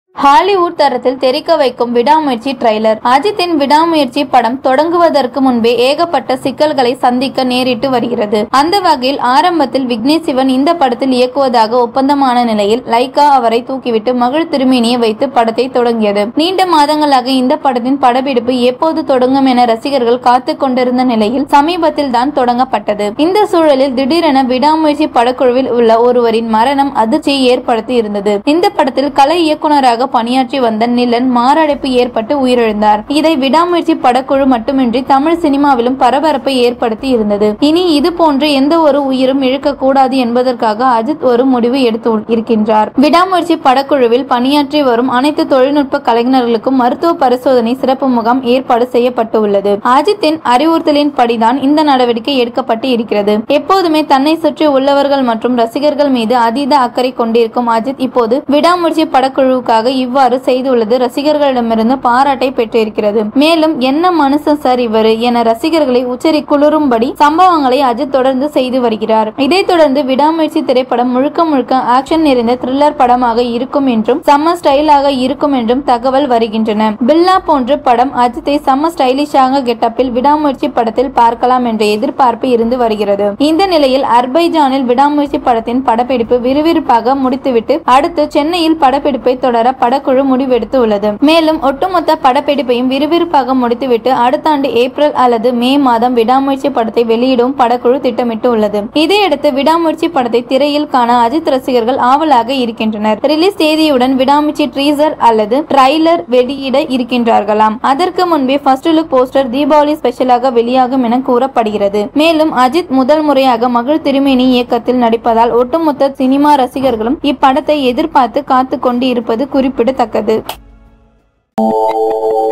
Hollywood தரத்தில் தெரிக்க வைக்கும் விடாமுயற்சி ட்ரெய்லர் அஜித்தின் விடாமுயற்சி படம் தொடங்குவதற்கு முன்பே ஏகப்பட்ட சிக்கல்களை சந்திக்க நேரிட்டு வருகிறது அந்த வகையில் ஆரம்பத்தில் விக்னேஷ் சிவன் இந்த படத்தில் இயக்குவதாக ஒப்பந்தமான நிலையில் லைகா அவரை தூக்கிவிட்டு மகள் திருமேனியை வைத்து படத்தை தொடங்கியது நீண்ட மாதங்களாக இந்த படத்தின் படப்பிடிப்பு எப்போது தொடங்கும் என ரசிகர்கள் காத்து கொண்டிருந்த நிலையில் சமீபத்தில் தான் தொடங்கப்பட்டது இந்த சூழலில் திடீரென விடாமுயற்சி படக்குழுவில் உள்ள ஒருவரின் மரணம் அதிர்ச்சியை ஏற்படுத்தி இருந்தது இந்த படத்தில் கலை இயக்குனராக பணியாற்றி வந்த நிலன் மாரடைப்பு ஏற்பட்டு உயிரிழந்தார் இதை விடாமுயற்சி படக்குழு மட்டுமின்றி தமிழ் சினிமாவிலும் பரபரப்பை ஏற்படுத்தி இருந்தது இனி இது போன்ற எந்த ஒரு உயிரும் இழக்கக்கூடாது என்பதற்காக அஜித் ஒரு முடிவு எடுத்து இருக்கின்றார் விடாமுயற்சி படக்குழுவில் பணியாற்றி வரும் அனைத்து தொழில்நுட்ப கலைஞர்களுக்கும் மருத்துவ பரிசோதனை சிறப்பு முகாம் ஏற்பாடு செய்யப்பட்டு உள்ளது அஜித்தின் அறிவுறுத்தலின் படிதான் இந்த நடவடிக்கை எடுக்கப்பட்டு இருக்கிறது எப்போதுமே தன்னை சுற்றி உள்ளவர்கள் மற்றும் ரசிகர்கள் மீது அதீத அக்கறை கொண்டிருக்கும் அஜித் இப்போது விடாமுயற்சி படக்குழுவுக்காக இவ்வாறு செய்துள்ளது ரசிகர்களிடமிருந்து பாராட்டை பெற்றிருக்கிறது மேலும் என்ன மனுஷன் சார் இவரு என ரசிகர்களை உச்சரி குளிரும்படி சம்பவங்களை அஜித் தொடர்ந்து செய்து வருகிறார் இதைத் தொடர்ந்து விடாமுயற்சி திரைப்படம் முழுக்க முழுக்க ஆக்ஷன் நிறைந்த த்ரில்லர் படமாக இருக்கும் என்றும் செம்ம ஸ்டைலாக இருக்கும் என்றும் தகவல் வருகின்றன பில்லா போன்ற படம் அஜித்தை செம்ம ஸ்டைலிஷாக கெட்டப்பில் விடாமுயற்சி படத்தில் பார்க்கலாம் என்ற எதிர்பார்ப்பு இருந்து வருகிறது இந்த நிலையில் அர்பைஜானில் விடாமுயற்சி படத்தின் படப்பிடிப்பு விறுவிறுப்பாக முடித்துவிட்டு அடுத்து சென்னையில் படப்பிடிப்பை தொடர படக்குழு முடிவெடுத்து உள்ளது மேலும் ஒட்டுமொத்த படப்பிடிப்பையும் விறுவிறுப்பாக முடித்துவிட்டு அடுத்த ஆண்டு ஏப்ரல் அல்லது மே மாதம் விடாமுயற்சி படத்தை வெளியிடும் படக்குழு திட்டமிட்டு உள்ளது இதையடுத்து விடாமுயற்சி படத்தை திரையில் காண அஜித் ரசிகர்கள் ஆவலாக இருக்கின்றனர் ரிலீஸ் தேதியுடன் விடாமுயற்சி ட்ரீசர் அல்லது ட்ரைலர் வெளியிட இருக்கின்றார்களாம் அதற்கு முன்பே ஃபர்ஸ்ட் லுக் போஸ்டர் தீபாவளி ஸ்பெஷலாக வெளியாகும் என கூறப்படுகிறது மேலும் அஜித் முதல் முறையாக மகள் திருமேனி இயக்கத்தில் நடிப்பதால் ஒட்டுமொத்த சினிமா ரசிகர்களும் இப்படத்தை எதிர்பார்த்து காத்து கொண்டு இருப்பது குறிப்பிடத்தக்கது